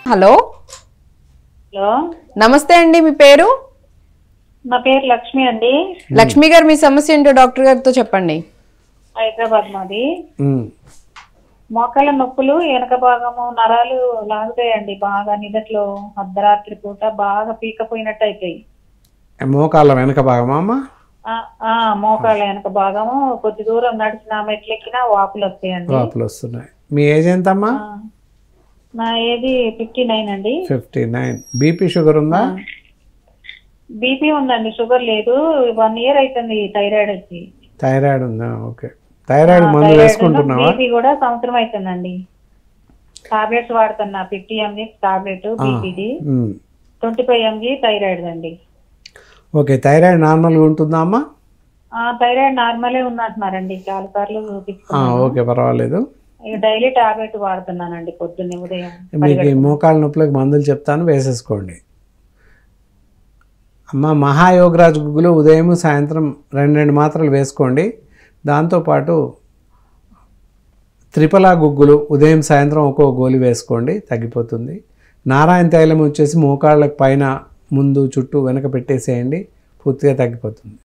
Hello hello నమస్తే అండి మీ పేరు నా పేరు లక్ష్మి అండి లక్ష్మి గారు మీ సమస్య ఏంటో డాక్టర్ గారితో చెప్పండి హైదరాబాద్ మాది ఉమ్. మోకాళ్ళ నొప్పులు వెనక భాగము నరాలు లాగుతాయండి బాగా నిదట్లో అర్ధరాత్రి పూట బాగా పీకపోయినట్టు అవుతాయి మోకాళ్ళ వెనక భాగమా అమ్మ ఆ, ఆ, మోకాళ్ళ వెనక భాగము కొద్ది దూరం నడిచిన మెట్లెక్కినా వాపులు వస్తాయండి వాపులు వస్తున్నాయి మీ ఏజ్ ఎంతమ్మా ఆ, నా ఏది ఫిఫ్టీ నైన్ అండి ఫిఫ్టీ నైన్ బీపీ షుగర్ ఉందా బీపీ ఉందండి షుగర్ లేదు వన్ ఇయర్ అవుతుంది థైరాయిడ్ వచ్చి థైరాయిడ్ ఉందా ఓకే థైరాయిడ్ మందు వేసుకుంటున్నావా బీపీ కూడా సంవత్సరం అవుతుందండి టాబ్లెట్స్ వాడుతున్నా ఫిఫ్టీ ఎంజీ టాబ్లెట్ బీపీది um. Twenty five mg thyroid అండి ఓకే థైరాయిడ్ నార్మల్గా ఉంటుందా అమ్మా ఆ, థైరాయిడ్ నార్మలే ఉన్నట్టున్నారండి చాలా సార్లు ఆ, చూపించుకున్నాను ఓకే పర్వాలేదు ఇక డైలీ టాబ్లెట్ వాడుతున్నానండి పొద్దున్నే ఉదయం మీకు ఈ మోకాళ్ళ నొప్పులకు మందులు చెప్తాను వేసేసుకోండి అమ్మ మహాయోగరాజ్ గుగ్గులు ఉదయం సాయంత్రం రెండు రెండు మాత్రలు వేసుకోండి దాంతోపాటు త్రిపలా గుగ్గులు ఉదయం సాయంత్రం ఒక్కో గోలి వేసుకోండి తగ్గిపోతుంది నారాయణ తైలం వచ్చేసి మోకాళ్ళ పైన ముందు చుట్టూ వెనక పెట్టేసేయండి పూర్తిగా తగ్గిపోతుంది